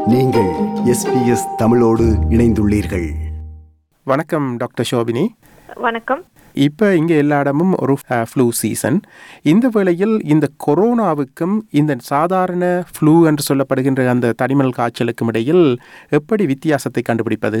நீங்கள் எஸ்பிஎஸ் தமிழோடு இணைந்துள்ளீர்கள் வணக்கம் டாக்டர் ஷோபினி வணக்கம் இப்போ இங்கே எல்லா இடமும் ஒரு ஃப்ளூ சீசன் இந்த வேளையில் இந்த கொரோனாவுக்கும் இந்த சாதாரண ஃப்ளூ என்று சொல்லப்படுகின்ற அந்த தனிமல் காய்ச்சலுக்கும் இடையில் எப்படி வித்தியாசத்தை கண்டுபிடிப்பது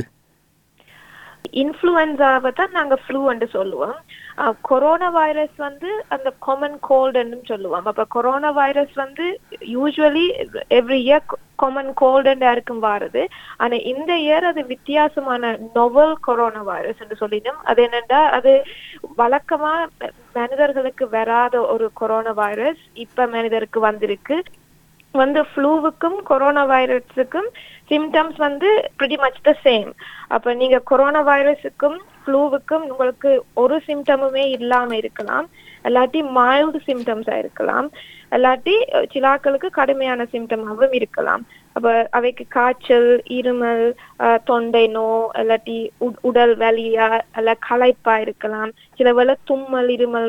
இன்ஃப்ளூயன்ஸாவை தான் நாங்கள் ஃப்ளூன்னு சொல்லுவோம் கொரோனா வைரஸ் வந்து அந்த காமன் கோல்டுன்னு சொல்லுவோம் அப்போ கொரோனா வைரஸ் வந்து யூஸ்வலி எவ்ரி இயர் காமன் கோல்டுன்னு யாருக்கும் வாருது ஆனா இந்த இயர் அது வித்தியாசமான நொவல் கொரோனா வைரஸ் என்று சொல்லிடும் அது என்னன்னா அது வழக்கமா மனிதர்களுக்கு வராத ஒரு கொரோனா வைரஸ் இப்ப மனிதருக்கு வந்திருக்கு வந்து ஃப்ளூவுக்கும் கொரோனா வைரஸுக்கும் சிம்டம்ஸ் வந்து ப்ரிட்டி மச் த சேம் அப்ப நீங்க கொரோனா வைரஸுக்கும் ஃப்ளூவுக்கும் உங்களுக்கு ஒரு சிம்டமுமே இல்லாம இருக்கலாம் இல்லாட்டி மைல்டு சிம்டம்ஸா இருக்கலாம் இல்லாட்டி சிலாக்களுக்கு கடுமையான சிம்டமாகவும் இருக்கலாம் அப்ப அவைக்கு காய்ச்சல் இருமல் தொண்டை நோ இல்லாட்டி உடல் வலியா அல்ல களைப்பா இருக்கலாம் சில வேளை தும்மல் இருமல்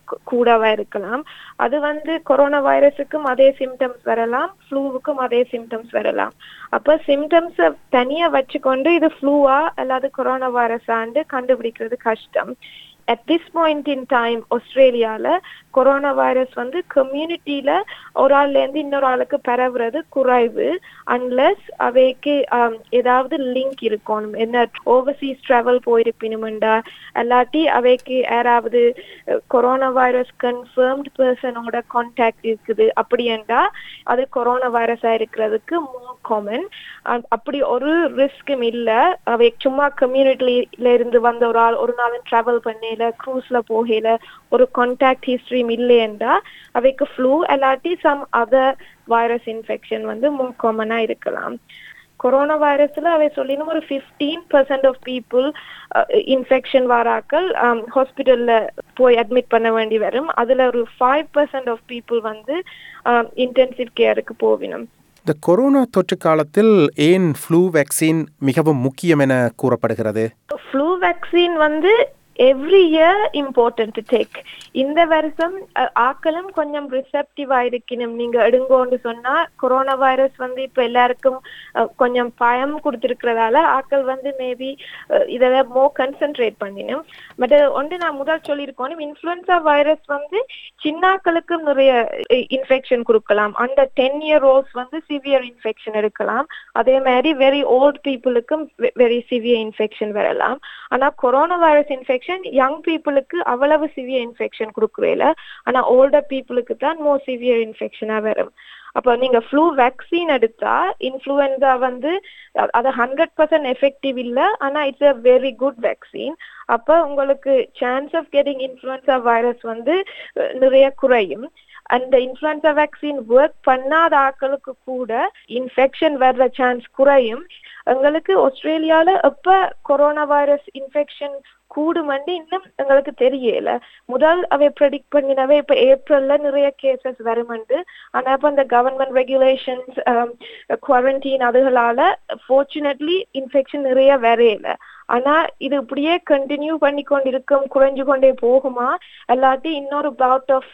கூடவா இருக்கலாம் அது வந்து கொரோனா வைரஸுக்கும் அதே சிம்டம்ஸ் வரலாம் ஃப்ளூவுக்கும் அதே சிம்டம்ஸ் வரலாம் அப்ப சிம்டம்ஸ் தனியா வச்சுக்கொண்டு இது ஃப்ளூவா அல்லது கொரோனா வைரஸாண்டு கண்டுபிடிக்கிறது கஷ்டம் at this point in time ஆஸ்திரேலியால கொரோனா வைரஸ் வந்து கம்யூனிட்டியில ஒரு ஆள்ல இருந்து இன்னொரு ஆளுக்கு பரவுறது குறைவு அன்லெஸ் அவைக்கு ஏதாவது லிங்க் இருக்கணும் என்ன ஓவர்சீஸ் டிராவல் போயிருப்பினுமெண்டா அல்லாட்டி அவைக்கு யாராவது கொரோனா வைரஸ் கன்ஃபர்ம்டு பர்சனோட கான்டாக்ட் இருக்குது அப்படியேண்டா அது கொரோனா வைரஸா இருக்கிறதுக்கு மோர் காமன் அப்படி ஒரு ரிஸ்க்கும் இல்லை அவை சும்மா கம்யூனிட்டில இருந்து வந்த ஒரு ஆள் ஒரு நாளும் டிராவல் பண்ணி க்ரூஸ்ல போகையில ஒரு கான்டாக்ட் ஹிஸ்டரியும் இல்லையென்றா அவைக்கு ஃப்ளூ அல்லாட்டி சம் அதர் வைரஸ் இன்ஃபெக்ஷன் வந்து மோர் காமனா இருக்கலாம் கொரோனா வைரஸ்ல அவை சொல்லினும் ஒரு fifteen percent of people infection வாராக்கள் ஹாஸ்பிட்டல்ல போய் அட்மிட் பண்ண வேண்டி வரும் அதுல ஒரு ஃபைவ் பர்சன்ட் ஆஃப் பீப்புள் வந்து இன்டென்சிவ் கேருக்கு போவினும் இந்த கொரோனா தொற்று காலத்தில் ஏன் ஃப்ளூ வேக்சின் மிகவும் முக்கியம் என கூறப்படுகிறது ஃப்ளூ வேக்சின் வந்து every year important to take இந்த வருஷம் ஆக்களும் கொஞ்சம் ரிசப்டிவா இருக்கணும் நீங்க எடுங்கோன்னு சொன்னா கொரோனா வைரஸ் வந்து இப்ப எல்லாருக்கும் கொஞ்சம் பயம் கொடுத்திருக்கிறதால ஆக்கள் வந்து மேபி இதை மோ கன்சென்ட்ரேட் பண்ணினும் பட் ஒன்று நான் முதல் சொல்லியிருக்கோம் இன்ஃபுளுன்சா வைரஸ் வந்து சின்னாக்களுக்கும் நிறைய இன்ஃபெக்ஷன் கொடுக்கலாம் அந்த டென் இயர் ஓல்ஸ் வந்து சிவியர் இன்ஃபெக்ஷன் எடுக்கலாம் அதே மாதிரி வெரி ஓல்ட் பீப்புளுக்கும் வெரி சிவியர் இன்ஃபெக்ஷன் வரலாம் ஆனா corona virus infection infection young பீப்புளுக்கு அவ்வளவு சிவியர் இன்ஃபெக்ஷன் கொடுக்குறேல ஆனா ஓல்டர் பீப்புளுக்கு தான் மோர் சிவியர் இன்ஃபெக்ஷனா வரும் அப்போ நீங்க ஃப்ளூ வேக்சின் எடுத்தா இன்ஃப்ளூயன்சா வந்து அது ஹண்ட்ரட் பர்சன்ட் எஃபெக்டிவ் இல்லை ஆனா it's a very good vaccine அப்போ உங்களுக்கு chance of getting influenza virus வந்து நிறைய குறையும் அந்த இன்ஃப்ளூயன்சா வேக்சின் ஒர்க் பண்ணாத ஆட்களுக்கு கூட இன்ஃபெக்ஷன் வர்ற சான்ஸ் குறையும் எங்களுக்கு ஆஸ்திரேலியால எப்ப கொரோனா வைரஸ் இன்ஃபெக்ஷன் கூடுமண்டு இன்னும் எங்களுக்கு தெரியல முதல் அவை ப்ரெடிக்ட் பண்ணினவே இப்ப ஏப்ரல்ல நிறைய கேசஸ் வருமண்டு ஆனா இப்ப இந்த கவர்மெண்ட் ரெகுலேஷன்ஸ் குவாரண்டைன் அதுகளால ஃபார்ச்சுனேட்லி இன்ஃபெக்ஷன் நிறைய வரையல ஆனா இது இப்படியே கண்டினியூ பண்ணி கொண்டிருக்கும் குறைஞ்சு கொண்டே போகுமா இல்லாட்டி இன்னொரு பவுட் ஆஃப்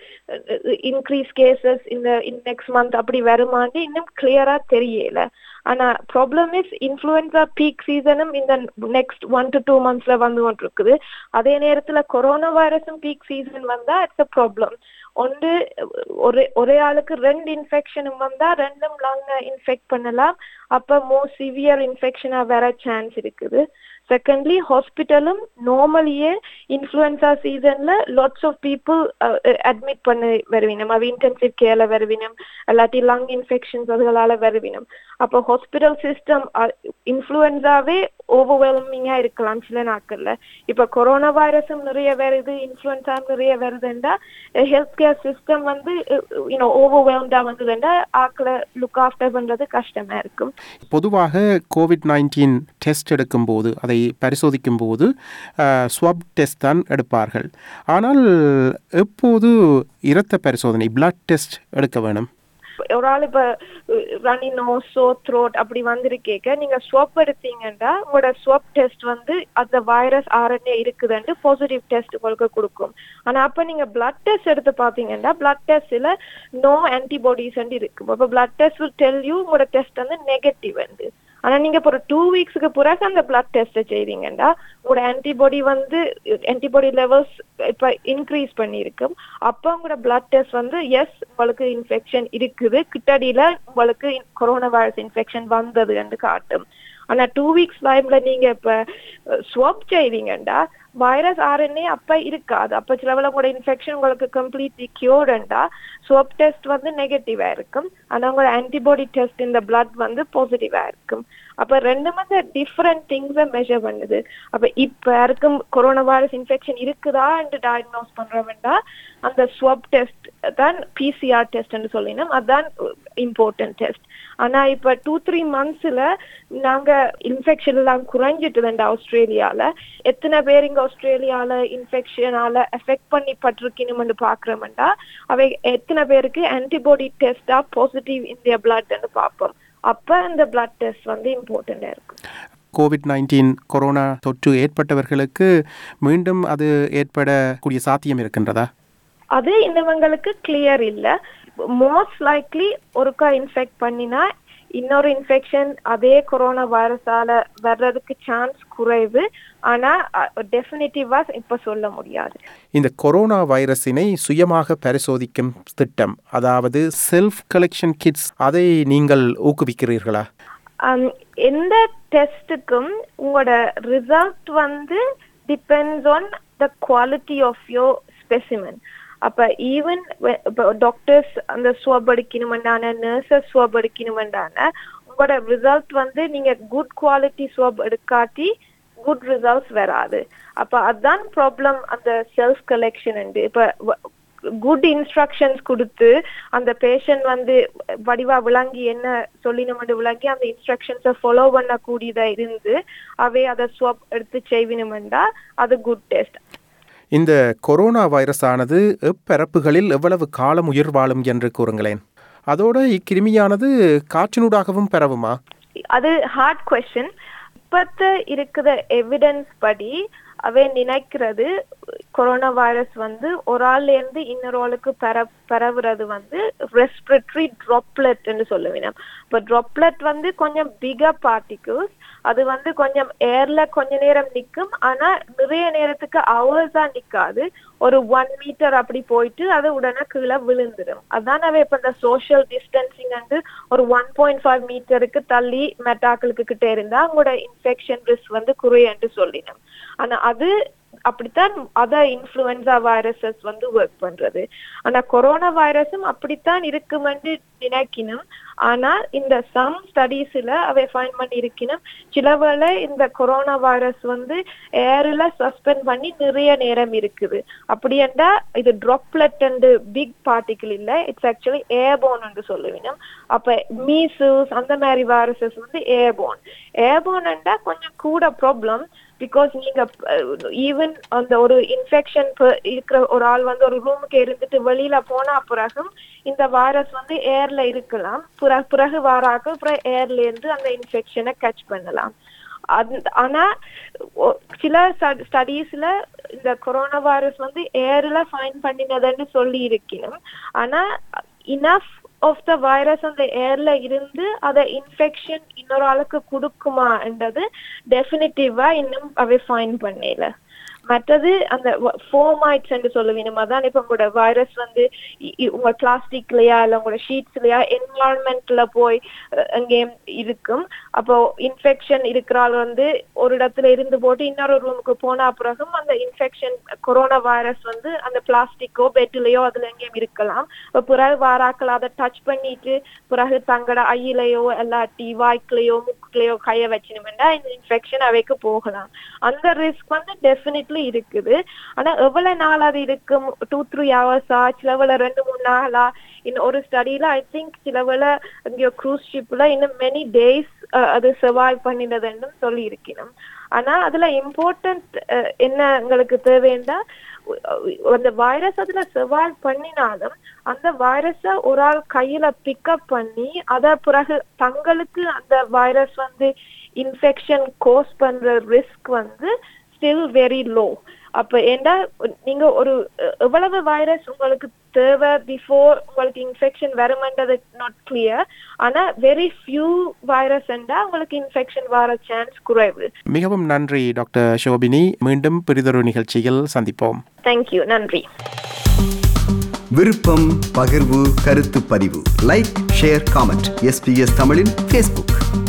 இன்க்ரீஸ் கேசஸ் இந்த நெக்ஸ்ட் மந்த் அப்படி வருமான்னு இன்னும் கிளியரா தெரியல ஆனா ப்ராப்ளம் இஸ் இன்ஃப்ளூயன்சா பீக் சீசனும் இந்த நெக்ஸ்ட் ஒன் டு டூ மந்த்ஸ்ல வந்து கொண்டு இருக்குது அதே நேரத்துல கொரோனா வைரஸும் பீக் சீசன் வந்தா இட்ஸ் அ ப்ராப்ளம் ஒன்று ஒரே ஒரே ஆளுக்கு ரெண்டு இன்ஃபெக்ஷனும் வந்தா ரெண்டும் லங் இன்ஃபெக்ட் பண்ணலாம் அப்ப மோர் சிவியர் இன்ஃபெக்ஷனா வர சான்ஸ் இருக்குது செகண்ட்லி ஹாஸ்பிட்டலும் நார்மலியே இன்ஃப்ளூயன்சா சீசன்ல லாட்ஸ் ஆஃப் பீப்புள் அட்மிட் பண்ண வருவினம் அவ இன்டென்சிவ் கேர்ல வருவினம் இல்லாட்டி லங் இன்ஃபெக்ஷன்ஸ் அதுகளால வருவினம் அப்போ ஹாஸ்பிட்டல் சிஸ்டம் இன்ஃப்ளூயன்ஸாவே ஓவர்வெல்மிங்கா இருக்கலாம் சில நாட்கள்ல இப்ப கொரோனா வைரஸும் நிறைய வருது இன்ஃப்ளூயன்ஸா நிறைய வருதுண்டா ஹெல்த் கேர் சிஸ்டம் வந்து யூனோ ஓவர்வெல்ம்டா வந்ததுண்டா ஆக்களை லுக் ஆஃப்டர் பண்றது கஷ்டமா இருக்கும் பொதுவாக கோவிட் நைன்டீன் டெஸ்ட் எடுக்கும் போது அதை பரிசோதிக்கும் போது ஸ்வப் டெஸ்ட் தான் எடுப்பார்கள் ஆனால் எப்போது இரத்த பரிசோதனை பிளட் டெஸ்ட் எடுக்க வேணும் ஒரு ஆள் இப்ப ரனி நோஸ் சோ த்ரோட் அப்படி வந்திருக்கேக்க நீங்க ஸ்வாப் எடுத்தீங்கன்னா உங்களோட ஸ்வாப் டெஸ்ட் வந்து அந்த வைரஸ் ஆர்என்ஏ இருக்குதுன்னு பாசிட்டிவ் டெஸ்ட் உங்களுக்கு கொடுக்கும் ஆனா அப்ப நீங்க பிளட் டெஸ்ட் எடுத்து பாத்தீங்கன்னா பிளட் டெஸ்ட்ல நோ ஆன்டிபாடிஸ் இருக்கு அப்ப blood test will tell you உங்களோட டெஸ்ட் வந்து நெகட்டிவ் வந்து ஆனா நீங்க இப்போ ஒரு டூ வீக்ஸ்க்கு பிறகு அந்த பிளட் டெஸ்ட் செய்வீங்கன்னா உங்களோட ஆன்டிபாடி வந்து ஆன்டிபாடி லெவல்ஸ் இப்ப இன்க்ரீஸ் பண்ணியிருக்கும் அப்போ உங்களோட பிளட் டெஸ்ட் வந்து எஸ் உங்களுக்கு இன்ஃபெக்ஷன் இருக்குது கிட்டடியில உங்களுக்கு கொரோனா வைரஸ் இன்ஃபெக்ஷன் வந்தது என்று காட்டும் ஆனா டூ வீக்ஸ் டைம்ல நீங்க இப்ப ஸ்வாப் செய்வீங்கண்டா வைரஸ் ஆர்என்ஏ அப்ப இருக்காது அப்ப சிலவில் உங்களோட இன்ஃபெக்ஷன் உங்களுக்கு கம்ப்ளீட்லி கியூர்டா ஸ்வாப் டெஸ்ட் வந்து நெகட்டிவா இருக்கும் ஆனா உங்களோட ஆன்டிபாடி டெஸ்ட் இந்த பிளட் வந்து பாசிட்டிவா இருக்கும் அப்ப ரெண்டு வந்து டிஃப்ரெண்ட் திங்ஸை மெஷர் பண்ணுது அப்ப இப்ப யாருக்கும் கொரோனா வைரஸ் இன்ஃபெக்ஷன் இருக்குதா என்று டயக்னோஸ் பண்றவன்டா அந்த ஸ்வாப் டெஸ்ட் தான் பிசிஆர் டெஸ்ட்னு சொல்லினோம் அதுதான் இம்பார்ட்டன்ட் டெஸ்ட் ஆனா இப்ப டூ த்ரீ மந்த்ஸ்ல நாங்க இன்ஃபெக்ஷன் எல்லாம் குறைஞ்சிட்டு ஆஸ்திரேலியால எத்தனை பேர் இங்க ஆஸ்திரேலியால இன்ஃபெக்ஷனால எஃபெக்ட் பண்ணி பட்டிருக்கணும்னு பாக்குறோம்டா அவை எத்தனை பேருக்கு ஆன்டிபாடி டெஸ்டா பாசிட்டிவ் இந்திய பிளட்னு பார்ப்போம் அப்ப இந்த பிளட் டெஸ்ட் வந்து இம்பார்ட்டண்டா இருக்கும் கோவிட் நைன்டீன் கொரோனா தொற்று ஏற்பட்டவர்களுக்கு மீண்டும் அது ஏற்படக்கூடிய சாத்தியம் இருக்கின்றதா அது இந்தவங்களுக்கு கிளியர் இல்ல மோஸ்ட் லைக்லி ஒருக்கா இன்ஃபெக்ட் பண்ணினா இன்னொரு இன்ஃபெக்ஷன் அதே கொரோனா வைரஸால வர்றதுக்கு சான்ஸ் குறைவு ஆனா டெஃபினட்டிவா இப்ப சொல்ல முடியாது இந்த கொரோனா வைரஸினை சுயமாக பரிசோதிக்கும் திட்டம் அதாவது செல்ஃப் கலெக்ஷன் கிட்ஸ் அதை நீங்கள் ஊக்குவிக்கிறீர்களா எந்த டெஸ்ட்டுக்கும் உங்களோட ரிசல்ட் வந்து depends on the quality of your specimen அப்ப ஈவன் இப்போ டாக்டர்ஸ் அந்த ஸ்வாப் அடிக்கணுமெண்டான நர்சஸ் ஸ்வாப் அடிக்கணுமெண்டான உங்களோட ரிசல்ட் வந்து நீங்க குட் குவாலிட்டி ஸ்வாப் எடுக்காட்டி குட் ரிசல்ட்ஸ் வராது அப்ப அதுதான் ப்ராப்ளம் அந்த செல்ஃப் கலெக்ஷன் இப்ப குட் இன்ஸ்ட்ரக்ஷன்ஸ் கொடுத்து அந்த பேஷண்ட் வந்து வடிவா விளங்கி என்ன சொல்லினோம்னு விளங்கி அந்த இன்ஸ்ட்ரக்ஷன்ஸை ஃபாலோ பண்ணக்கூடியதா இருந்து அவை அதை ஸ்வாப் எடுத்து செய்வினுமெண்டா அது குட் டெஸ்ட் இந்த கொரோனா வைரஸ் ஆனது எப்பிறப்புகளில் எவ்வளவு காலம் உயிர் வாழும் என்று கூறுங்களேன் அதோட இக்கிருமியானது காற்றினூடாகவும் பரவுமா அது ஹார்ட் கொஸ்டின் இப்பத்த இருக்கிற எவிடன்ஸ் படி அவை நினைக்கிறது கொரோனா வைரஸ் வந்து ஒரு ஆள்ல இருந்து இன்னொரு ஆளுக்கு பர பரவுறது வந்து ரெஸ்பிரட்டரி ட்ராப்லெட் என்று சொல்லுவேன் இப்போ ட்ராப்லெட் வந்து கொஞ்சம் பிகர் பார்ட்டிகிள்ஸ் அது வந்து கொஞ்சம் ஏர்ல கொஞ்ச நேரம் நிற்கும் ஆனா நிறைய நேரத்துக்கு ஹவர்ஸா நிக்காது ஒரு ஒன் மீட்டர் அப்படி போயிட்டு அது உடனே கீழே விழுந்துடும் அதான் அவை இப்ப இந்த சோசியல் டிஸ்டன்சிங் வந்து ஒரு ஒன் பாயிண்ட் ஃபைவ் மீட்டருக்கு தள்ளி மெட்டாக்களுக்கு கிட்ட இருந்தா அவங்களோட இன்ஃபெக்ஷன் ரிஸ்க் வந்து குறையன்று சொல்லினோம் ஆனா அது அப்படித்தான் அத இன்ஃபுளுன்சா வைரஸஸ் வந்து ஒர்க் பண்றது ஆனா கொரோனா வைரஸும் அப்படித்தான் இருக்குமென்று நினைக்கணும் ஆனா இந்த சம் ஸ்டடீஸ்ல அவை ஃபைன் பண்ணி இருக்கணும் சிலவேளை இந்த கொரோனா வைரஸ் வந்து ஏர்ல சஸ்பெண்ட் பண்ணி நிறைய நேரம் இருக்குது அப்படி என்றா இது ட்ராப்லெட் அண்ட் பிக் பார்ட்டிகிள் இல்ல இட்ஸ் ஆக்சுவலி ஏர்போன் என்று சொல்லுவினோம் அப்ப மீசல்ஸ் அந்த மாதிரி வைரஸஸ் வந்து ஏர்போன் ஏர்போன் கொஞ்சம் கூட ப்ராப்ளம் பிகாஸ் நீங்க ஈவன் அந்த ஒரு இன்ஃபெக்ஷன் இருக்கிற ஒரு ஆள் வந்து ஒரு ரூமுக்கு இருந்துட்டு வெளியில போனா பிறகும் இந்த வைரஸ் வந்து ஏர்ல இருக்கலாம் பிறகு வாராக்க அப்புறம் ஏர்ல இருந்து அந்த இன்ஃபெக்ஷனை கேட்ச் பண்ணலாம் ஆனா சில ஸ்டடீஸ்ல இந்த கொரோனா வைரஸ் வந்து ஏர்ல ஃபைன் பண்ணினதுன்னு சொல்லி இருக்கணும் ஆனா இனஃப் ஆஃப் த வைரஸ் அந்த ஏர்ல இருந்து அத இன்ஃபெக்ஷன் இன்னொரு ஆளுக்கு கொடுக்குமான்றது டெஃபினட்டிவா இன்னும் அவை ஃபைன் பண்ணல மற்றது அந்த ஃபோமைட்ஸ் என்று சொல்லுவீங்க அதான் இப்ப உங்களோட வைரஸ் வந்து உங்க பிளாஸ்டிக்லயா இல்ல உங்களோட ஷீட்ஸ்லயா என்வாரன்மெண்ட்ல போய் அங்கேயும் இருக்கும் அப்போ இன்ஃபெக்ஷன் இருக்கிறாள் வந்து ஒரு இடத்துல இருந்து போட்டு இன்னொரு ரூமுக்கு போன பிறகும் அந்த இன்ஃபெக்ஷன் கொரோனா வைரஸ் வந்து அந்த பிளாஸ்டிக்கோ பெட்லயோ அதுல எங்கேயும் இருக்கலாம் பிறகு வாராக்கள் அதை டச் பண்ணிட்டு பிறகு தங்கட ஐயிலையோ இல்லாட்டி வாய்க்குலையோ முக்குலையோ கைய வச்சினுமெண்டா இந்த இன்ஃபெக்ஷன் அவைக்கு போகலாம் அந்த ரிஸ்க் வந்து டெஃபினெட்லி இருக்குது ஆனா எவ்வளவு நாள் அது இருக்கும் டூ த்ரீ ஹவர்ஸா சிலவுல ரெண்டு மூணு நாளா இன்னும் ஒரு ஸ்டடியில ஐ திங்க் சிலவுல இங்க க்ரூஸ் ஷிப்ல இன்னும் மெனி டேஸ் அது சர்வைவ் பண்ணினதுன்னு சொல்லி இருக்கணும் ஆனா அதுல இம்பார்ட்டன்ட் என்ன எங்களுக்கு தேவைன்னா அந்த வைரஸ் அதுல சர்வைவ் பண்ணினாலும் அந்த வைரஸ ஒரு ஆள் கையில பிக்கப் பண்ணி அத பிறகு தங்களுக்கு அந்த வைரஸ் வந்து இன்ஃபெக்ஷன் கோஸ் பண்ற ரிஸ்க் வந்து ஸ்டில் வெரி லோ அப்ப ஏண்டா நீங்க ஒரு எ- எவ்வளவு வைரஸ் உங்களுக்கு தேவை பிஃபோர் உங்களுக்கு இன்ஃபெக்ஷன் வருமென்றது நாட் கிளியர் ஆனா வெரி ஃபியூ வைரஸ் உங்களுக்கு இன்ஃபெக்ஷன் வர சான்ஸ் குறைவு மிகவும் நன்றி டாக்டர் ஷோபினி மீண்டும் பிரிதொரு நிகழ்ச்சியில் சந்திப்போம் தேங்க்யூ நன்றி விருப்பம் பகிர்வு கருத்து பதிவு லைக் ஷேர் காமெண்ட் எஸ்பிஎஸ் தமிழின் ஃபேஸ்புக்